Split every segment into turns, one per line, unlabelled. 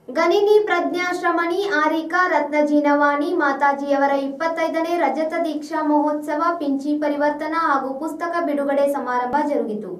ಗಣಿನಿ ಪ್ರಜ್ಞಾಶ್ರಮಣಿ ಆರಿಕಾ ರತ್ನಜೀನವಾಣಿ ಮಾತಾಜಿಯವರ ಇಪ್ಪತ್ತೈದನೇ ರಜತ ದೀಕ್ಷಾ ಮಹೋತ್ಸವ ಪಿಂಚಿ ಪರಿವರ್ತನಾ ಹಾಗೂ ಪುಸ್ತಕ ಬಿಡುಗಡೆ ಸಮಾರಂಭ ಜರುಗಿತು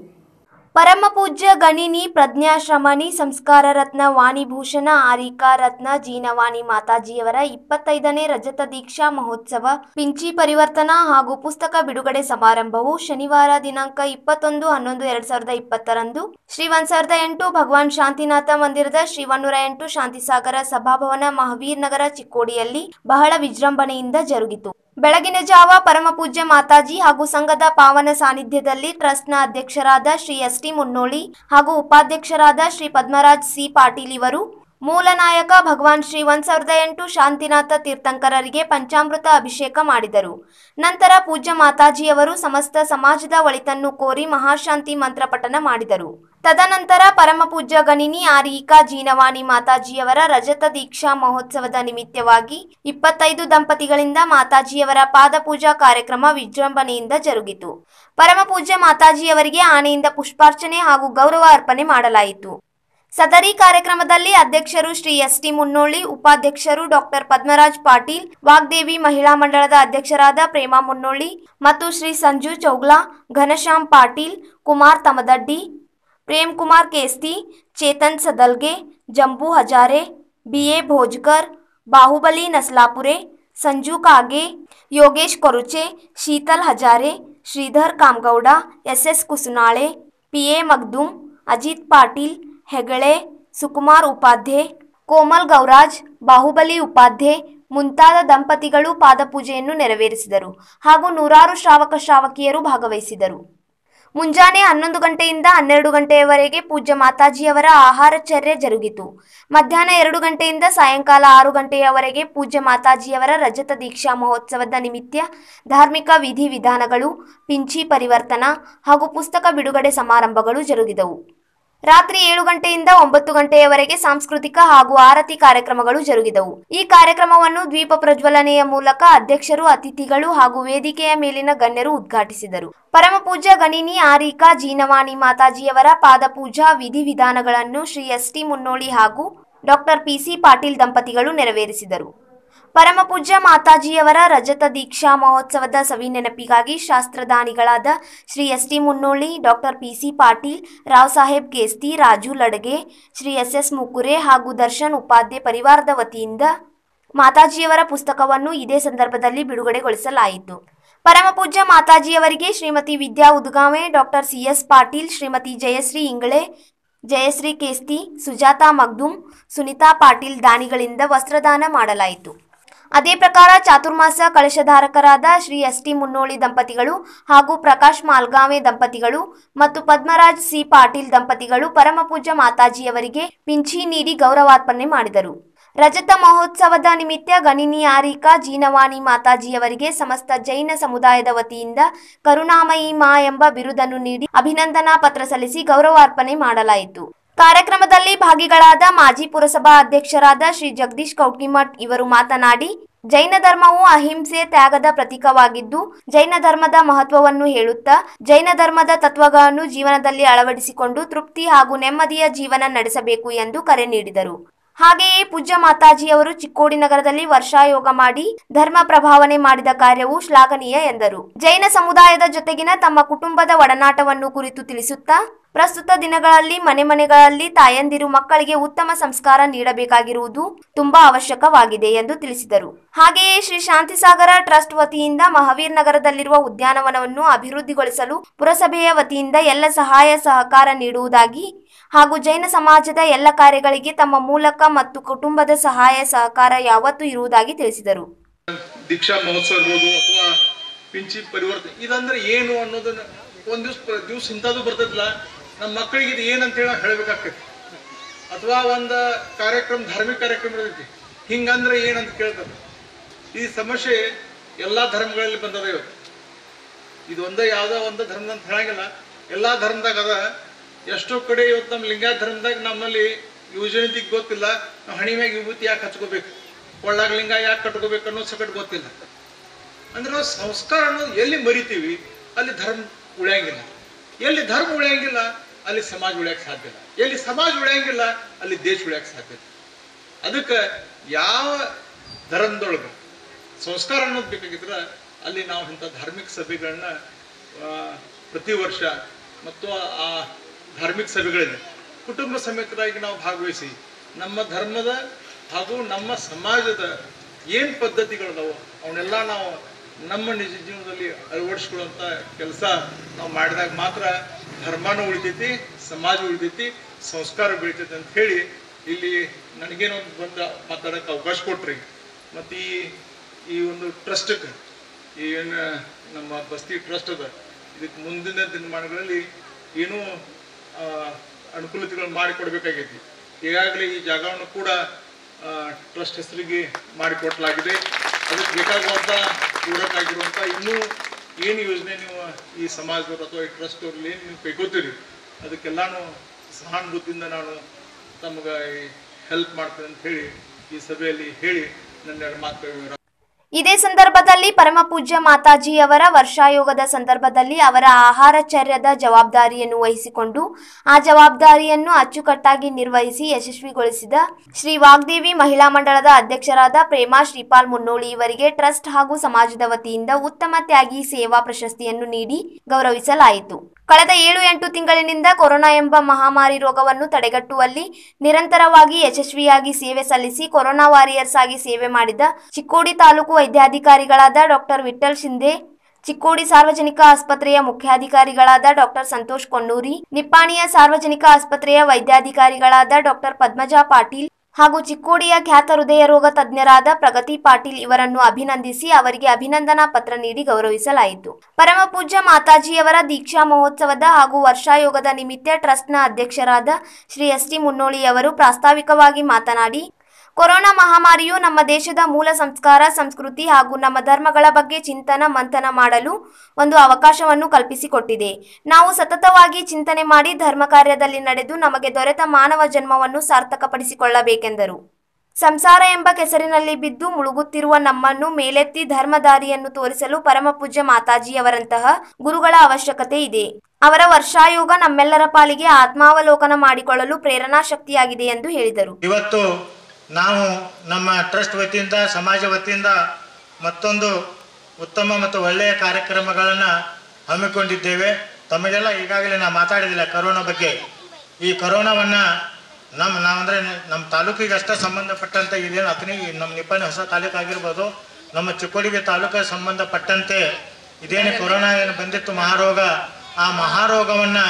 ಪರಮ ಪೂಜ್ಯ ಗಣಿನಿ ಪ್ರಜ್ಞಾಶ್ರಮಣಿ ಸಂಸ್ಕಾರ ರತ್ನ ವಾಣಿಭೂಷಣ ಆರಿಕಾ ರತ್ನ ಜೀನವಾಣಿ ಮಾತಾಜಿಯವರ ಇಪ್ಪತ್ತೈದನೇ ರಜತ ದೀಕ್ಷಾ ಮಹೋತ್ಸವ ಪಿಂಚಿ ಪರಿವರ್ತನಾ ಹಾಗೂ ಪುಸ್ತಕ ಬಿಡುಗಡೆ ಸಮಾರಂಭವು ಶನಿವಾರ ದಿನಾಂಕ ಇಪ್ಪತ್ತೊಂದು ಹನ್ನೊಂದು ಎರಡ್ ಸಾವಿರದ ಇಪ್ಪತ್ತರಂದು ಶ್ರೀ ಒಂದ್ ಸಾವಿರದ ಎಂಟು ಭಗವಾನ್ ಶಾಂತಿನಾಥ ಮಂದಿರದ ಶ್ರೀ ಒನ್ನೂರ ಎಂಟು ಶಾಂತಿಸಾಗರ ಸಭಾಭವನ ಮಹಾವೀರ್ ನಗರ ಚಿಕ್ಕೋಡಿಯಲ್ಲಿ ಬಹಳ ವಿಜೃಂಭಣೆಯಿಂದ ಜರುಗಿತು ಬೆಳಗಿನ ಜಾವ ಪರಮ ಪೂಜ್ಯ ಮಾತಾಜಿ ಹಾಗೂ ಸಂಘದ ಪಾವನ ಸಾನ್ನಿಧ್ಯದಲ್ಲಿ ಟ್ರಸ್ಟ್ನ ಅಧ್ಯಕ್ಷರಾದ ಶ್ರೀ ಎಸ್ ಟಿ ಮುನ್ನೋಳಿ ಹಾಗೂ ಉಪಾಧ್ಯಕ್ಷರಾದ ಶ್ರೀ ಪದ್ಮರಾಜ್ ಸಿ ಪಾಟೀಲ್ ಇವರು ಮೂಲ ನಾಯಕ ಭಗವಾನ್ ಶ್ರೀ ಒಂದ್ ಸಾವಿರದ ಎಂಟು ಶಾಂತಿನಾಥ ತೀರ್ಥಂಕರರಿಗೆ ಪಂಚಾಮೃತ ಅಭಿಷೇಕ ಮಾಡಿದರು ನಂತರ ಪೂಜ್ಯ ಮಾತಾಜಿಯವರು ಸಮಸ್ತ ಸಮಾಜದ ಒಳಿತನ್ನು ಕೋರಿ ಮಹಾಶಾಂತಿ ಮಂತ್ರ ಪಠನ ಮಾಡಿದರು ತದನಂತರ ಪರಮ ಪೂಜ್ಯ ಗಣಿನಿ ಆರೀಕಾ ಜೀನವಾಣಿ ಮಾತಾಜಿಯವರ ರಜತ ದೀಕ್ಷಾ ಮಹೋತ್ಸವದ ನಿಮಿತ್ತವಾಗಿ ಇಪ್ಪತ್ತೈದು ದಂಪತಿಗಳಿಂದ ಮಾತಾಜಿಯವರ ಪಾದಪೂಜಾ ಕಾರ್ಯಕ್ರಮ ವಿಜೃಂಭಣೆಯಿಂದ ಜರುಗಿತು ಪರಮ ಪೂಜ್ಯ ಮಾತಾಜಿಯವರಿಗೆ ಆನೆಯಿಂದ ಪುಷ್ಪಾರ್ಚನೆ ಹಾಗೂ ಗೌರವ ಅರ್ಪಣೆ ಮಾಡಲಾಯಿತು ಸದರಿ ಕಾರ್ಯಕ್ರಮದಲ್ಲಿ ಅಧ್ಯಕ್ಷರು ಶ್ರೀ ಎಸ್ ಟಿ ಮುನ್ನೋಳಿ ಉಪಾಧ್ಯಕ್ಷರು ಡಾಕ್ಟರ್ ಪದ್ಮರಾಜ್ ಪಾಟೀಲ್ ವಾಗ್ದೇವಿ ಮಹಿಳಾ ಮಂಡಳದ ಅಧ್ಯಕ್ಷರಾದ ಪ್ರೇಮಾ ಮುನ್ನೋಳಿ ಮತ್ತು Shri Sanju Chougla Ghanashyam Patil Kumar Tamadaddi Prem Kumar Kesti Chetan Sadalge Jambu Hazare B A Bhojkar Bahubali Naslapure Sanju Kage Yogesh Koruche Sheetal Hazare Shridhar Kamagouda S S Kusunale P A Magdum Ajit Patil Hegale Sukumar Upadhye Komal Gouraj Bahubali Upadhye ಮುಂತಾದ ದಂಪತಿಗಳು ಪಾದಪೂಜೆಯನ್ನು ನೆರವೇರಿಸಿದರು ಹಾಗೂ ನೂರಾರು ಶ್ರಾವಕ ಶ್ರಾವಕಿಯರು ಭಾಗವಹಿಸಿದರು ಮುಂಜಾನೆ ಹನ್ನೊಂದು ಗಂಟೆಯಿಂದ ಹನ್ನೆರಡು ಗಂಟೆಯವರೆಗೆ ಪೂಜ್ಯ ಮಾತಾಜಿಯವರ ಆಹಾರಚರ್ಯ ಜರುಗಿತು ಮಧ್ಯಾಹ್ನ ಎರಡು ಗಂಟೆಯಿಂದ ಸಾಯಂಕಾಲ ಆರು ಗಂಟೆಯವರೆಗೆ ಪೂಜ್ಯ ಮಾತಾಜಿಯವರ ರಜತ ದೀಕ್ಷಾ ಮಹೋತ್ಸವದ ನಿಮಿತ್ತ ಧಾರ್ಮಿಕ ವಿಧಿವಿಧಾನಗಳು ಪಿಂಚಿ ಪರಿವರ್ತನಾ ಹಾಗೂ ಪುಸ್ತಕ ಬಿಡುಗಡೆ ಸಮಾರಂಭಗಳು ಜರುಗಿದವು ರಾತ್ರಿ ಏಳು ಗಂಟೆಯಿಂದ ಒಂಬತ್ತು ಗಂಟೆಯವರೆಗೆ ಸಾಂಸ್ಕೃತಿಕ ಹಾಗೂ ಆರತಿ ಕಾರ್ಯಕ್ರಮಗಳು ಜರುಗಿದವು ಈ ಕಾರ್ಯಕ್ರಮವನ್ನು ದ್ವೀಪ ಪ್ರಜ್ವಲನೆಯ ಮೂಲಕ ಅಧ್ಯಕ್ಷರು ಅತಿಥಿಗಳು ಹಾಗೂ ವೇದಿಕೆಯ ಮೇಲಿನ ಗಣ್ಯರು ಉದ್ಘಾಟಿಸಿದರು ಪರಮ ಪೂಜ್ಯ ಗಣಿನಿ ಆರಿಕಾ ಜೀನವಾಣಿ ಮಾತಾಜಿಯವರ ಪಾದಪೂಜಾ ವಿಧಿವಿಧಾನಗಳನ್ನು ಶ್ರೀ ಎಸ್ ಟಿ ಮುನ್ನೋಳಿ ಹಾಗೂ ಡಾಕ್ಟರ್ ಪಿಸಿ ಪಾಟೀಲ್ ದಂಪತಿಗಳು ನೆರವೇರಿಸಿದರು ಪರಮ ಪೂಜ್ಯ ಮಾತಾಜಿಯವರ ರಜತ ದೀಕ್ಷಾ ಮಹೋತ್ಸವದ ಸವಿ ನೆನಪಿಗಾಗಿ ಶಾಸ್ತ್ರದಾನಿಗಳಾದ Shri S T Munnoli doctor P C Patil Rao Saheb Kesti Raju Ladage Shri S S Mukure ಹಾಗೂ ದರ್ಶನ್ ಉಪಾಧ್ಯ ಪರಿವಾರದ ವತಿಯಿಂದ ಮಾತಾಜಿಯವರ ಪುಸ್ತಕವನ್ನು ಇದೇ ಸಂದರ್ಭದಲ್ಲಿ ಬಿಡುಗಡೆಗೊಳಿಸಲಾಯಿತು ಪರಮ ಪೂಜ್ಯ ಮಾತಾಜಿಯವರಿಗೆ Shrimati Vidya Udgame doctor C S Patil Shrimati Jayashree Ingale Jayashree Kesti Sujata Magdum Sunita Patil ದಾನಿಗಳಿಂದ ವಸ್ತ್ರದಾನ ಮಾಡಲಾಯಿತು ಅದೇ ಪ್ರಕಾರ ಚಾತುರ್ಮಾಸ ಕಳಶಧಾರಕರಾದ ಶ್ರೀ ಎಸ್ ಟಿ ಮುನ್ನೋಳಿ ದಂಪತಿಗಳು ಹಾಗೂ ಪ್ರಕಾಶ್ ಮಾಲ್ಗಾವೆ ದಂಪತಿಗಳು ಮತ್ತು ಪದ್ಮರಾಜ್ ಸಿ ಪಾಟೀಲ್ ದಂಪತಿಗಳು ಪರಮ ಪೂಜ್ಯ ಮಾತಾಜಿಯವರಿಗೆ ಪಿಂಚಿ ನೀಡಿ ಗೌರವಾರ್ಪಣೆ ಮಾಡಿದರು ರಜತ ಮಹೋತ್ಸವದ ನಿಮಿತ್ತ ಗಣಿನಿ ಆರಿಕಾ ಜೀನವಾಣಿ ಮಾತಾಜಿಯವರಿಗೆ ಸಮಸ್ತ ಜೈನ ಸಮುದಾಯದ ವತಿಯಿಂದ ಕರುಣಾಮಯಿ ಮಾ ಎಂಬ ಬಿರುದನ್ನು ನೀಡಿ ಅಭಿನಂದನಾ ಪತ್ರ ಸಲ್ಲಿಸಿ ಗೌರವಾರ್ಪಣೆ ಮಾಡಲಾಯಿತು ಕಾರ್ಯಕ್ರಮದಲ್ಲಿ ಭಾಗಿಗಳಾದ ಮಾಜಿ ಪುರಸಭಾ ಅಧ್ಯಕ್ಷರಾದ ಶ್ರೀ ಜಗದೀಶ್ ಕೌಟ್ಗಿಮಠ್ ಇವರು ಮಾತನಾಡಿ ಜೈನ ಧರ್ಮವು ಅಹಿಂಸೆ ತ್ಯಾಗದ ಪ್ರತೀಕವಾಗಿದ್ದು ಜೈನ ಧರ್ಮದ ಮಹತ್ವವನ್ನು ಹೇಳುತ್ತಾ ಜೈನ ಧರ್ಮದ ತತ್ವಗಳನ್ನು ಜೀವನದಲ್ಲಿ ಅಳವಡಿಸಿಕೊಂಡು ತೃಪ್ತಿ ಹಾಗೂ ನೆಮ್ಮದಿಯ ಜೀವನ ನಡೆಸಬೇಕು ಎಂದು ಕರೆ ನೀಡಿದರು ಹಾಗೆಯೇ ಪೂಜ್ಯ ಮಾತಾಜಿಯವರು ಚಿಕ್ಕೋಡಿ ನಗರದಲ್ಲಿ ವರ್ಷಾಯೋಗ ಮಾಡಿ ಧರ್ಮ ಪ್ರಭಾವನೆ ಮಾಡಿದ ಕಾರ್ಯವು ಶ್ಲಾಘನೀಯ ಎಂದರು ಜೈನ ಸಮುದಾಯದ ಜೊತೆಗಿನ ತಮ್ಮ ಕುಟುಂಬದ ಒಡನಾಟವನ್ನು ಕುರಿತು ತಿಳಿಸುತ್ತಾ ಪ್ರಸ್ತುತ ದಿನಗಳಲ್ಲಿ ಮನೆ ಮನೆಗಳಲ್ಲಿ ತಾಯಂದಿರು ಮಕ್ಕಳಿಗೆ ಉತ್ತಮ ಸಂಸ್ಕಾರ ನೀಡಬೇಕಾಗಿರುವುದು ತುಂಬಾ ಅವಶ್ಯಕವಾಗಿದೆ ಎಂದು ತಿಳಿಸಿದರು ಹಾಗೆಯೇ ಶ್ರೀ ಶಾಂತಿಸಾಗರ ಟ್ರಸ್ಟ್ ವತಿಯಿಂದ ಮಹಾವೀರ್ ನಗರದಲ್ಲಿರುವ ಉದ್ಯಾನವನವನ್ನು ಅಭಿವೃದ್ಧಿಗೊಳಿಸಲು ಪುರಸಭೆಯ ವತಿಯಿಂದ ಎಲ್ಲ ಸಹಾಯ ಸಹಕಾರ ನೀಡುವುದಾಗಿ ಹಾಗೂ ಜೈನ ಸಮಾಜದ ಎಲ್ಲ ಕಾರ್ಯಗಳಿಗೆ ತಮ್ಮ ಮೂಲಕ ಮತ್ತು ಕುಟುಂಬದ ಸಹಾಯ ಸಹಕಾರ ಯಾವತ್ತೂ ಇರುವುದಾಗಿ ತಿಳಿಸಿದರು
ದೀಕ್ಷಾ ಮಹೋತ್ಸವ ಇರ್ಬೋದು ಅಥವಾ ಪಿಂಚಿ ಪರಿವರ್ತನೆ ಇದಂದ್ರೆ ಏನು ಅನ್ನೋದನ್ನ ಒಂದ್ ದಿವ್ಸ ದಿವ್ಸ ಇಂಥದ್ದು ಬರ್ತೈತಿಲ್ಲ ನಮ್ಮ ಮಕ್ಕಳಿಗೆ ಇದು ಏನಂತ ಹೇಳಿ ಹೇಳ್ಬೇಕಾಗ್ತೈತಿ ಅಥವಾ ಒಂದು ಕಾರ್ಯಕ್ರಮ ಧಾರ್ಮಿಕ ಕಾರ್ಯಕ್ರಮ ಇರ್ತೈತಿ ಹಿಂಗಂದ್ರೆ ಏನಂತ ಕೇಳ್ತಾರೆ ಈ ಸಮಸ್ಯೆ ಎಲ್ಲಾ ಧರ್ಮಗಳಲ್ಲಿ ಬಂದದ ಇವತ್ತು ಇದು ಒಂದೇ ಯಾವ್ದೋ ಒಂದು ಧರ್ಮದ ಅಂತ ಹೇಳಂಗಿಲ್ಲ ಎಲ್ಲಾ ಧರ್ಮದಾಗ ಅದ ಎಷ್ಟೋ ಕಡೆ ಇವತ್ತು ನಮ್ಮ ಲಿಂಗಾಯತ ಧರ್ಮದಾಗ ನಮ್ಮಲ್ಲಿ ಯುವಜನತೆಗೆ ಗೊತ್ತಿಲ್ಲ ನಾವು ಹಣಿ ಮ್ಯಾಗ ವಿಭೂತಿ ಯಾಕೆ ಹಚ್ಕೋಬೇಕು ಒಳ್ಳಾಗ ಲಿಂಗ ಯಾಕೆ ಕಟ್ಕೋಬೇಕು ಅನ್ನೋ ಸಕಟ್ ಗೊತ್ತಿಲ್ಲ ಅಂದ್ರೆ ನಾವು ಸಂಸ್ಕಾರ ಅನ್ನೋದು ಎಲ್ಲಿ ಮರಿತೀವಿ ಅಲ್ಲಿ ಧರ್ಮ ಉಳಿಯಂಗಿಲ್ಲ ಎಲ್ಲಿ ಧರ್ಮ ಉಳಿಯಂಗಿಲ್ಲ ಅಲ್ಲಿ ಸಮಾಜ ಉಳಿಯಕ್ಕೆ ಸಾಧ್ಯ ಇಲ್ಲ ಎಲ್ಲಿ ಸಮಾಜ ಉಳಿಯಂಗಿಲ್ಲ ಅಲ್ಲಿ ದೇಶ ಉಳಿಯಕ್ಕೆ ಸಾಧ್ಯ ಇಲ್ಲ ಅದಕ್ಕೆ ಯಾವ ಧರ್ಮದೊಳಗೆ ಸಂಸ್ಕಾರ ಅನ್ನೋದು ಬೇಕಾಗಿದ್ರೆ ಅಲ್ಲಿ ನಾವು ಇಂಥ ಧಾರ್ಮಿಕ ಸಭೆಗಳನ್ನ ಆ, ಪ್ರತಿ ವರ್ಷ ಮತ್ತು ಆ ಧಾರ್ಮಿಕ ಸಭೆಗಳಲ್ಲಿ ಕುಟುಂಬ ಸಮೇತರಾಗಿ ನಾವು ಭಾಗವಹಿಸಿ ನಮ್ಮ ಧರ್ಮದ ಹಾಗೂ ನಮ್ಮ ಸಮಾಜದ ಏನು ಪದ್ಧತಿಗಳದಾವು ಅವನ್ನೆಲ್ಲ ನಾವು ನಮ್ಮ ನಿಜ ಜೀವನದಲ್ಲಿ ಅಳವಡಿಸ್ಕೊಳ್ಳುವಂಥ ಕೆಲಸ ನಾವು ಮಾಡಿದಾಗ ಮಾತ್ರ ಧರ್ಮನೂ ಉಳಿತೈತಿ ಸಮಾಜ ಉಳಿತೈತಿ ಸಂಸ್ಕಾರ ಬೆಳಿತೈತಿ ಅಂತ ಹೇಳಿ ಇಲ್ಲಿ ನನಗೇನೋ ಒಂದು ಬಂದು ಮಾತಾಡೋಕೆ ಅವಕಾಶ ಕೊಟ್ರಿ ಮತ್ತು ಈ ಈ ಒಂದು ಟ್ರಸ್ಟಕ್ಕೆ ಏನು ನಮ್ಮ ಬಸ್ತಿ ಟ್ರಸ್ಟ್ ಅದ ಇದಕ್ಕೆ ಮುಂದಿನ ದಿನಮಾನಗಳಲ್ಲಿ ಏನೂ ಆ, ಅನುಕೂಲತೆಗಳನ್ನು ಮಾಡಿಕೊಡ್ಬೇಕಾಗೈತಿ ಈಗಾಗಲೇ ಈ ಜಾಗವನ್ನು ಕೂಡ ಟ್ರಸ್ಟ್ ಹೆಸರಿಗೆ ಮಾಡಿಕೊಡ್ಲಾಗಿದೆ ಅದಕ್ಕೆ ಬೇಕಾಗುವಂಥ ಪೂರಕ ಆಗಿರುವಂಥ ಇನ್ನೂ ಏನು ಯೋಜನೆ ನೀವು ಈ ಸಮಾಜದವ್ರು ಅಥವಾ ಈ ಟ್ರಸ್ಟ್ ಅವ್ರಲ್ಲಿ ಏನು ನೀವು ಕೈಗೋತೀರಿ ಅದಕ್ಕೆಲ್ಲಾನು ಸಹಾನುಭೂತಿಯಿಂದ ನಾನು ತಮಗೆ ಹೆಲ್ಪ್ ಮಾಡ್ತೇನೆ ಅಂತ ಹೇಳಿ ಈ ಸಭೆಯಲ್ಲಿ ಹೇಳಿ ನನ್ನ ಮಾತುಗಳು
ಇದೇ ಸಂದರ್ಭದಲ್ಲಿ ಪರಮಪೂಜ್ಯ ಮಾತಾಜಿಯವರ ವರ್ಷಾಯೋಗದ ಸಂದರ್ಭದಲ್ಲಿ ಅವರ ಆಹಾರಚರ್ಯದ ಜವಾಬ್ದಾರಿಯನ್ನು ವಹಿಸಿಕೊಂಡು ಆ ಜವಾಬ್ದಾರಿಯನ್ನು ಅಚ್ಚುಕಟ್ಟಾಗಿ ನಿರ್ವಹಿಸಿ ಯಶಸ್ವಿಗೊಳಿಸಿದ ಶ್ರೀ ವಾಗ್ದೇವಿ ಮಹಿಳಾ ಮಂಡಳದ ಅಧ್ಯಕ್ಷರಾದ ಪ್ರೇಮಾ ಶ್ರೀಪಾಲ್ ಮುನ್ನೋಳಿ ಇವರಿಗೆ ಟ್ರಸ್ಟ್ ಹಾಗೂ ಸಮಾಜದ ವತಿಯಿಂದ ಉತ್ತಮ ತ್ಯಾಗಿ ಸೇವಾ ಪ್ರಶಸ್ತಿಯನ್ನು ನೀಡಿ ಗೌರವಿಸಲಾಯಿತು ಕಳೆದ ಏಳು ಎಂಟು ತಿಂಗಳಿನಿಂದ ಕೊರೋನಾ ಎಂಬ ಮಹಾಮಾರಿ ರೋಗವನ್ನು ತಡೆಗಟ್ಟುವಲ್ಲಿ ನಿರಂತರವಾಗಿ ಯಶಸ್ವಿಯಾಗಿ ಸೇವೆ ಸಲ್ಲಿಸಿ ಕೊರೋನಾ ವಾರಿಯರ್ಸ್ ಆಗಿ ಸೇವೆ ಮಾಡಿದ ಚಿಕ್ಕೋಡಿ ತಾಲೂಕು ವೈದ್ಯಾಧಿಕಾರಿಗಳಾದ ಡಾಕ್ಟರ್ ವಿಠಲ್ ಶಿಂದೆ ಚಿಕ್ಕೋಡಿ ಸಾರ್ವಜನಿಕ ಆಸ್ಪತ್ರೆಯ ಮುಖ್ಯಾಧಿಕಾರಿಗಳಾದ ಡಾಕ್ಟರ್ ಸಂತೋಷ್ ಕೊಣ್ಣೂರಿ ನಿಪ್ಪಾಣಿಯ ಸಾರ್ವಜನಿಕ ಆಸ್ಪತ್ರೆಯ ವೈದ್ಯಾಧಿಕಾರಿಗಳಾದ ಡಾಕ್ಟರ್ ಪದ್ಮಜಾ ಪಾಟೀಲ್ ಹಾಗೂ ಚಿಕ್ಕೋಡಿಯ ಖ್ಯಾತ ಹೃದಯ ರೋಗ ತಜ್ಞರಾದ ಪ್ರಗತಿ ಪಾಟೀಲ್ ಇವರನ್ನು ಅಭಿನಂದಿಸಿ ಅವರಿಗೆ ಅಭಿನಂದನಾ ಪತ್ರ ನೀಡಿ ಗೌರವಿಸಲಾಯಿತು ಪರಮಪೂಜ್ಯ ಮಾತಾಜಿಯವರ ದೀಕ್ಷಾ ಮಹೋತ್ಸವದ ಹಾಗೂ ವರ್ಷಾಯೋಗದ ನಿಮಿತ್ತ ಟ್ರಸ್ಟ್ನ ಅಧ್ಯಕ್ಷರಾದ ಶ್ರೀ ಎಸ್ ಟಿ ಮುನ್ನೋಳಿಯವರು ಪ್ರಾಸ್ತಾವಿಕವಾಗಿ ಮಾತನಾಡಿ ಕೊರೋನಾ ಮಹಾಮಾರಿಯು ನಮ್ಮ ದೇಶದ ಮೂಲ ಸಂಸ್ಕಾರ ಸಂಸ್ಕೃತಿ ಹಾಗೂ ನಮ್ಮ ಧರ್ಮಗಳ ಬಗ್ಗೆ ಚಿಂತನ ಮಂಥನ ಮಾಡಲು ಒಂದು ಅವಕಾಶವನ್ನು ಕಲ್ಪಿಸಿಕೊಟ್ಟಿದೆ ನಾವು ಸತತವಾಗಿ ಚಿಂತನೆ ಮಾಡಿ ಧರ್ಮ ಕಾರ್ಯದಲ್ಲಿ ನಡೆದು ನಮಗೆ ದೊರೆತ ಮಾನವ ಜನ್ಮವನ್ನು ಸಾರ್ಥಕಪಡಿಸಿಕೊಳ್ಳಬೇಕೆಂದರು ಸಂಸಾರ ಎಂಬ ಕೆಸರಿನಲ್ಲಿ ಬಿದ್ದು ಮುಳುಗುತ್ತಿರುವ ನಮ್ಮನ್ನು ಮೇಲೆತ್ತಿ ಧರ್ಮದಾರಿಯನ್ನು ತೋರಿಸಲು ಪರಮಪೂಜ್ಯ ಮಾತಾಜಿಯವರಂತಹ ಗುರುಗಳ ಅವಶ್ಯಕತೆ ಇದೆ ಅವರ ವರ್ಷಾಯೋಗ ನಮ್ಮೆಲ್ಲರ ಪಾಲಿಗೆ ಆತ್ಮಾವಲೋಕನ ಮಾಡಿಕೊಳ್ಳಲು ಪ್ರೇರಣಾ ಶಕ್ತಿಯಾಗಿದೆ ಎಂದು ಹೇಳಿದರು
ಇವತ್ತು ನಾವು ನಮ್ಮ ಟ್ರಸ್ಟ್ ವತಿಯಿಂದ ಸಮಾಜ ವತಿಯಿಂದ ಮತ್ತೊಂದು ಉತ್ತಮ ಮತ್ತು ಒಳ್ಳೆಯ ಕಾರ್ಯಕ್ರಮಗಳನ್ನು ಹಮ್ಮಿಕೊಂಡಿದ್ದೇವೆ ತಮಗೆಲ್ಲ ಈಗಾಗಲೇ ನಾವು ಮಾತಾಡಿದಿಲ್ಲ ಕರೋನಾ ಬಗ್ಗೆ ಈ ಕರೋನಾವನ್ನು ನಮ್ಮ ನಾವಂದರೆ ನಮ್ಮ ತಾಲೂಕಿಗೆ ಅಷ್ಟೇ ಸಂಬಂಧಪಟ್ಟಂತೆ ಇದೇನು ಅತನಿ ನಮ್ಮ ನಿಪ್ಪಾಣಿ ಹೊಸ ತಾಲೂಕು ಆಗಿರ್ಬೋದು ನಮ್ಮ ಚಿಕ್ಕೋಡಿಗೆ ತಾಲೂಕಿಗೆ ಸಂಬಂಧಪಟ್ಟಂತೆ ಇದೇನು ಕೊರೋನಾ ಏನು ಬಂದಿತ್ತು ಮಹಾರೋಗ ಆ ಮಹಾರೋಗವನ್ನು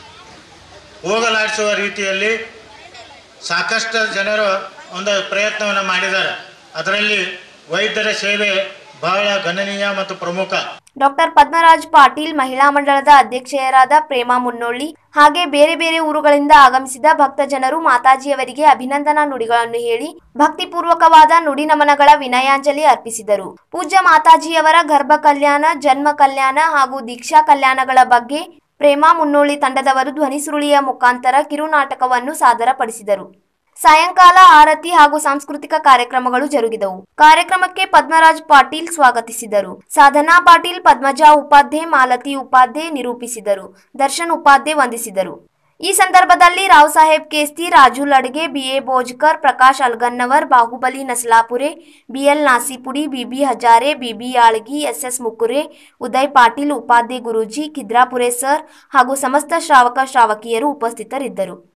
ಹೋಗಲಾಡಿಸುವ ರೀತಿಯಲ್ಲಿ ಸಾಕಷ್ಟು ಜನರು ಒಂದು ಪ್ರಯತ್ನವನ್ನು ಮಾಡಿದ್ದಾರೆ ಅದರಲ್ಲಿ ವೈದ್ಯರ ಸೇವೆ ಬಹಳ ಗಣನೀಯ ಮತ್ತು ಪ್ರಮುಖ
ಡಾಕ್ಟರ್ ಪದ್ಮರಾಜ್ ಪಾಟೀಲ್ ಮಹಿಳಾ ಮಂಡಳದ ಅಧ್ಯಕ್ಷೆಯರಾದ ಪ್ರೇಮಾ ಮುನ್ನೋಳ್ಳಿ ಹಾಗೆ ಬೇರೆ ಬೇರೆ ಊರುಗಳಿಂದ ಆಗಮಿಸಿದ ಭಕ್ತ ಜನರು ಮಾತಾಜಿಯವರಿಗೆ ಅಭಿನಂದನಾ ನುಡಿಗಳನ್ನು ಹೇಳಿ ಭಕ್ತಿಪೂರ್ವಕವಾದ ನುಡಿ ನಮನಗಳ ವಿನಯಾಂಜಲಿ ಅರ್ಪಿಸಿದರು ಪೂಜ್ಯ ಮಾತಾಜಿಯವರ ಗರ್ಭ ಕಲ್ಯಾಣ ಜನ್ಮ ಕಲ್ಯಾಣ ಹಾಗೂ ದೀಕ್ಷಾ ಕಲ್ಯಾಣಗಳ ಬಗ್ಗೆ ಪ್ರೇಮಾ ಮುನ್ನೋಳಿ ತಂಡದವರು ಧ್ವನಿ ಸುರುಳಿಯ ಮುಖಾಂತರ ಕಿರುನಾಟಕವನ್ನು ಸಾದರಪಡಿಸಿದರು ಸಾಯಂಕಾಲ ಆರತಿ ಹಾಗೂ ಸಾಂಸ್ಕೃತಿಕ ಕಾರ್ಯಕ್ರಮಗಳು ಜರುಗಿದವು ಕಾರ್ಯಕ್ರಮಕ್ಕೆ ಪದ್ಮರಾಜ್ ಪಾಟೀಲ್ ಸ್ವಾಗತಿಸಿದರು ಸಾಧನಾ ಪಾಟೀಲ್ ಪದ್ಮಜಾ ಉಪಾಧ್ಯೆ ಮಾಲತಿ ಉಪಾಧ್ಯೆ ನಿರೂಪಿಸಿದರು ದರ್ಶನ್ ಉಪಾಧ್ಯೆ ವಂದಿಸಿದರು ಈ ಸಂದರ್ಭದಲ್ಲಿ Rao Saheb Kesti Raju Ladge B A Bhojkar Prakash Alagannavar Bahubali Nasalapure B L Nasipudi B B Hazare B B Yalgi S S Mukure Uday Patil Upadhye Guruji Khidrapure sir ಹಾಗೂ ಸಮಸ್ತ ಶ್ರಾವಕ ಶ್ರಾವಕಿಯರು ಉಪಸ್ಥಿತರಿದ್ದರು